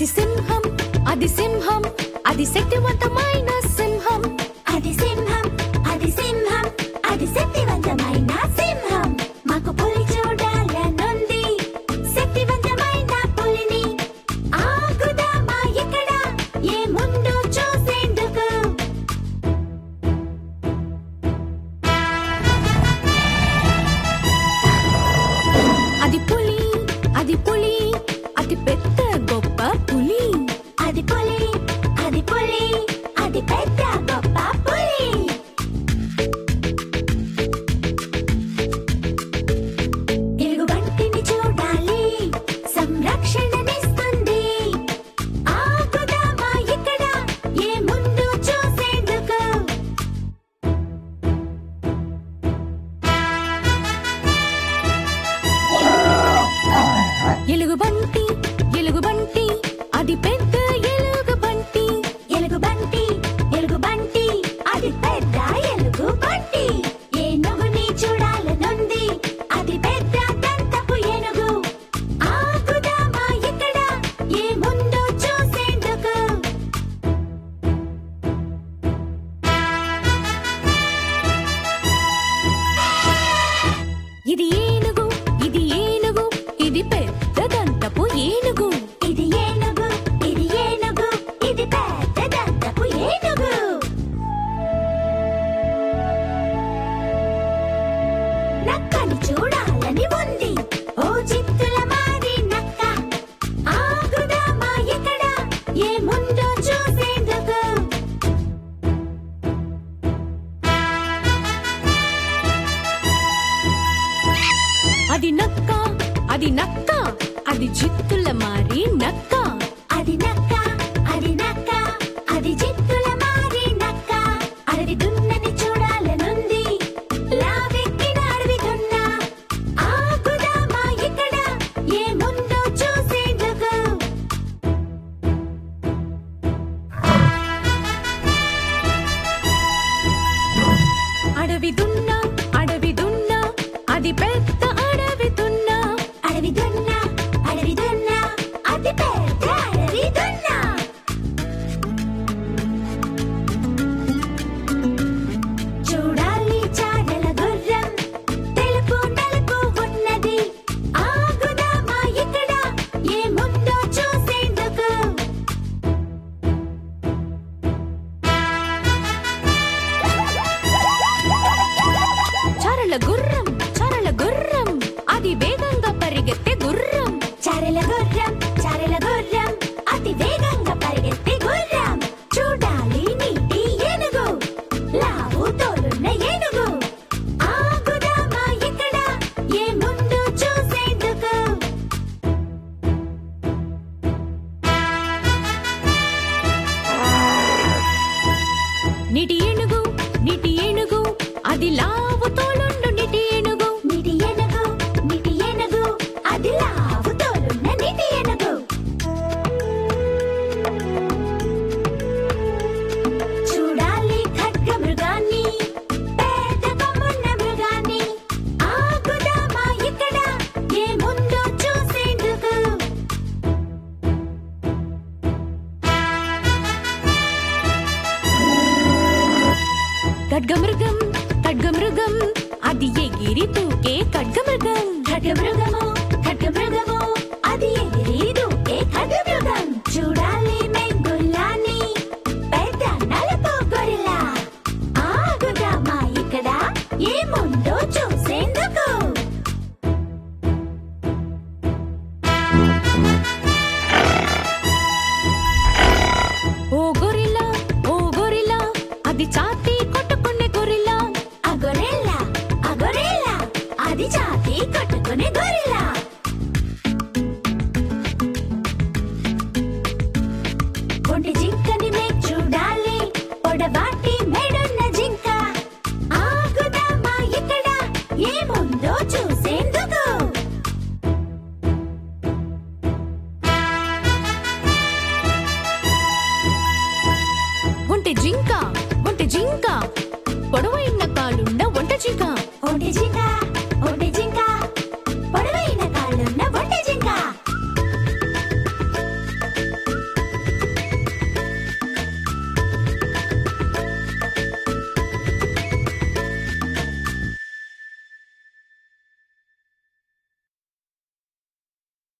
అది సింహం అది సింహం అది శక్తివంతమైన సింహం అది సింహం అది సింహం అది శక్తివంతమైన సింహం మాకు పులి చూడాలనుంది శక్తివంతమైన పులిని ఆగుదామా ఇక్కడ ఏ ముందు చూసేందుకు అది పులి అది పులి అతి పెద్ద గొప్ప పులి అది పులి అది పులి అది పెద్ద గొప్ప పులి ఎలుగుబంటిని చూడాలి సంరక్షణనిస్తుంది ఆగుదామా ఇక్కడ ఏ ముందు చూసేందుకు ఎలుగుబంటి ఎలుగుబంటి అది పెద్ద ఎలుగుబంటి ఎలుగుబంటి ఎలుగుబంటి అది పెద్ద ఎలుగుబంటి ఏనుగుని చూడాలనుంది అది పెద్ద దంతపు ఏనుగు ఆగుదామా ఇక్కడ ఏ ముందు చూసేందుకు ఇది ఏనుగు ఇది ఏనుగు ఇది పెద్ద దంతపు ఏనుగు ఇది ఏనుగు ఇది ఏనుగు ఇది పెద్ద దంతపు ఏనుగు నక్కని చూడాలని ఉంది ఓ చిత్తుల మారి నక్క ఆగుదామా ఇక్కడ ఏ ముందు చూసేందుకు అది నక్క అది నక్క అది చిత్తుల మారి నక్క అది నక్క అది నక్క అది చిత్తుల మారి నక్క అడవి దున్నని చూడాలనుంది లావెక్కిన అడవి దున్న ఆగుదామా ఇక్కడ ఏ ముందు చూసేందుకు అడవి దున్న అడవి దున్న అది పెద్ద అడవి దున్న అడవి దున్న అడవి దున్న అది పెద్ద అడవి దున్న చూడాలి చాడల గుర్రం తెలుపు నలుపు ఉన్నది ఆగుదామా ఇక్కడ ఏ ముందో చూసేందుకు చరల గుర్రం చరల గుర్రం అది వేగంగా పరిగెత్తే గుర్రం చారెల గుర్రం చారెల గుర్రం అతి వేగంగా పరిగెత్తే గుర్రం చూడాలి నీటి ఏనుగు లావు తోలున్న ఏనుగు ఆగుదామా ఇక్కడ ఏ ముందు చూసేందుకు నీటి ఏనుగు నీటి ఏనుగు అది లావు తోలుండు నీటి ఏనుగు నీటి ఏనుగు నీటి ఏనుగు అది లావు తోలున్న నీటి ఏనుగు చూడాలి ఖడ్గ మృగాన్ని పేద కొమ్మున్న మృగాన్ని ఆగుదామా ఇక్కడ ఏ ముందో చూసేందుకు ఖడ్గమృగం ఖడ్గమృగం అది ఎగిరి తూకే ఖడ్గమృగం ఖడ్గమృగము ఖడ్గమృగము అది ఎగిరి దూకే ఖడ్గమృగం చూడాలి మెంగుల్లాని పెద్ద నలుపు గొరిలా ఆగుదామా ఇక్కడ ఏముందో చూసేందుకు ఓ గొరిలా ఓ గొరిలా అది ఛాతీ కొట్టుకునే గొరిలా ఆ గొరెల్లా ఆ గొరెల్లా అది జాతి కట్టుకునే గొరిలా ఒంటి జింకని మే చూడాలి పొడవాటి మెడున్న జింక ఆగుదామా ఇక్కడ ఏముందో చూసేందుకు ఒంటి జింక ఒంటి జింక పొడవైన కాలు